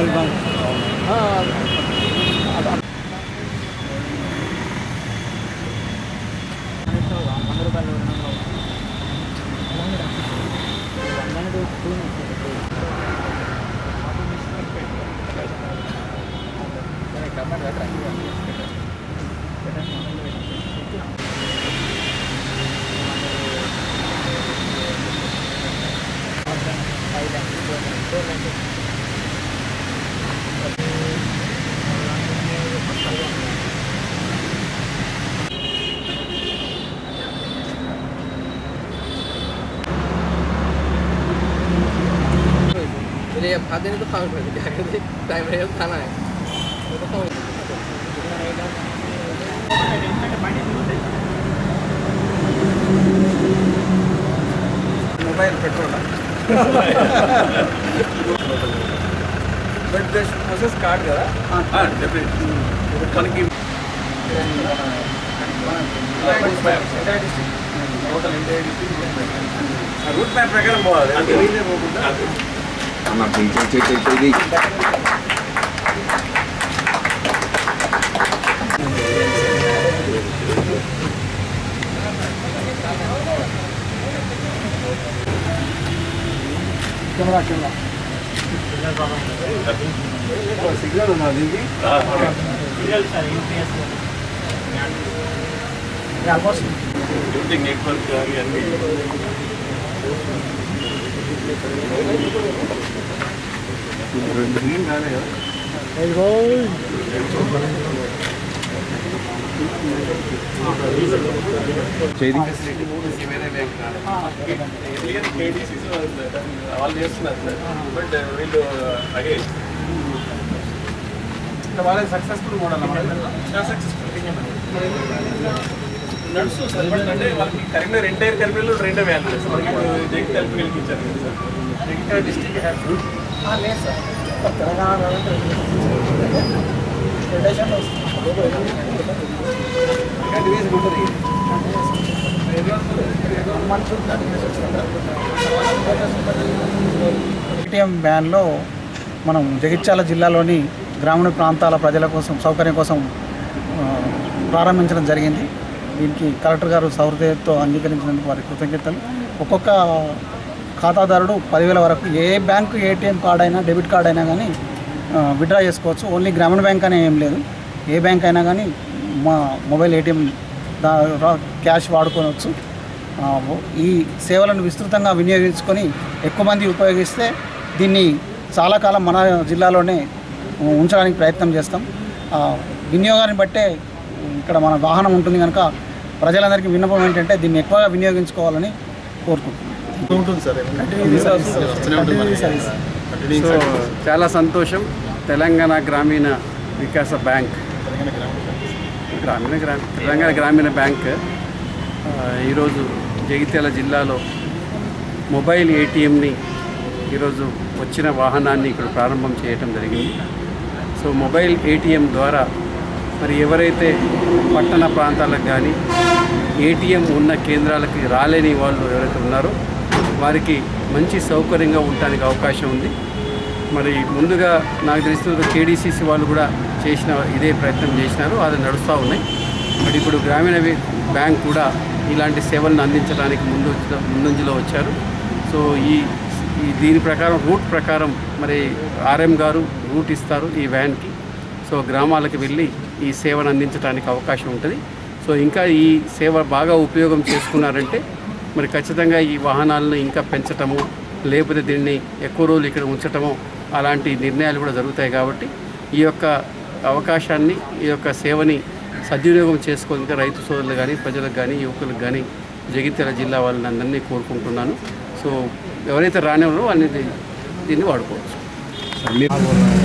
వంద రూపాయలు मुझे ये खाते नहीं तो खाना पड़ेगा क्या करते टाइम रहेगा तो खाना है वो तो खाओ mobile petrol but this process card కదా మనకి రూట్ మ్యాప్ ప్రకారం పోవాలి అంతే. మీదే పోకుండా అన్న చెయ్యి చెయ్యి చెయ్యి చెయ్యి సిగ్నల్ ఉందా దీనికి నెట్వర్క్ అవి అన్ని రెండు గ్రీన్ కాలే కదా చేయి ఎర్లియర్ కేడీసీస్ వాళ్ళు చేస్తున్నారు సార్ బట్ వీళ్ళు అగైన్ వాళ్ళకి సక్సెస్ఫుల్ మోడల్ నడుస్తుంది సార్ బట్ అంటే వాళ్ళకి కరీంనగర్ ఎంటైర్ కరీంనగర్లో రెండే వ్యాన్ సార్ మనకి ఇప్పుడు జగిత్యాల పిల్లలకి ఇచ్చారు కదా సార్ జగిత్యాల డిస్ట్రిక్ట్ హ్యాస్ లేదు సార్ తెలంగాణ ఫెడరేషన్లో ఏటీఎం వ్యాన్లో మనం జగిత్యాల జిల్లాలోని గ్రామీణ ప్రాంతాల ప్రజల కోసం సౌకర్యం కోసం ఆ, ప్రారంభించడం జరిగింది దీనికి కలెక్టర్ గారు సౌహృదయంతో అంగీకరించినందుకు వారి కృతజ్ఞతలు ఒక్కొక్క ఖాతాదారుడు పదివేల వరకు ఏ బ్యాంకు ఏటీఎం కార్డ్ అయినా డెబిట్ కార్డ్ అయినా కానీ విత్డ్రా చేసుకోవచ్చు ఓన్లీ గ్రామీణ బ్యాంక్ అనే ఏం లేదు ఏ బ్యాంక్ అయినా కానీ మా మొబైల్ ఏటీఎం దా రా- క్యాష్ వాడుకోవచ్చు ఆ, ఈ సేవలను విస్తృతంగా వినియోగించుకొని ఎక్కువ మంది ఉపయోగిస్తే దీన్ని చాలా కాలం మన జిల్లాలోనే ఉంచడానికి ప్రయత్నం చేస్తాం ఆ, వినియోగాన్ని బట్టే ఇక్కడ మన వాహనం ఉంటుంది కనుక ప్రజలందరికీ విన్నపం ఏంటంటే దీన్ని ఎక్కువగా వినియోగించుకోవాలని కోరుకుంటున్నాం సర్వీస్ సో చాలా సంతోషం తెలంగాణ గ్రామీణ వికాస బ్యాంక్ గ్రామీణ గ్రా తెలంగాణ గ్రామీణ బ్యాంక్ ఆ, ఈరోజు జగిత్యాల జిల్లాలో మొబైల్ ఏటీఎంని ఈరోజు వచ్చిన వాహనాన్ని ఇక్కడ ప్రారంభం చేయటం జరిగింది సో మొబైల్ ఏటీఎం ద్వారా మరి ఎవరైతే పట్టణ ప్రాంతాలకు కానీ ఏటీఎం ఉన్న కేంద్రాలకి రాలేని వాళ్ళు ఎవరైతే ఉన్నారో వారికి మంచి సౌకర్యంగా ఉండటానికి అవకాశం ఉంది మరి ముందుగా నాకు తెలిసిన కేడీసీసీ వాళ్ళు కూడా చేసిన ఇదే ప్రయత్నం చేసినారు అది నడుస్తూ ఉన్నాయి మరి ఇప్పుడు గ్రామీణ వి- బ్యాంక్ కూడా ఇలాంటి సేవలను అందించడానికి ముందు ముందంజలో వచ్చారు సో ఈ ఈ దీని ప్రకారం రూట్ ప్రకారం మరి ఆర్ఎం గారు రూట్ ఇస్తారు ఈ వ్యాన్కి సో గ్రామాలకు వెళ్ళి ఈ సేవను అందించడానికి అవకాశం ఉంటుంది సో ఇంకా ఈ సేవ బాగా ఉపయోగం చేసుకున్నారంటే మరి ఖచ్చితంగా ఈ వాహనాలను ఇంకా పెంచటము లేకపోతే దీన్ని ఎక్కువ రోజులు ఇక్కడ ఉంచటము అలాంటి నిర్ణయాలు కూడా జరుగుతాయి కాబట్టి ఈ యొక్క అవకాశాన్ని ఈ యొక్క సేవని సద్వినియోగం చేసుకోవడానికి రైతు సోదరులు కానీ ప్రజలకు కానీ యువకులకు కానీ జగిత్యాల జిల్లా వాళ్ళని అందరినీ కోరుకుంటున్నాను సో ఎవరైతే రానివారో వాళ్ళని దీన్ని వాడుకోవచ్చు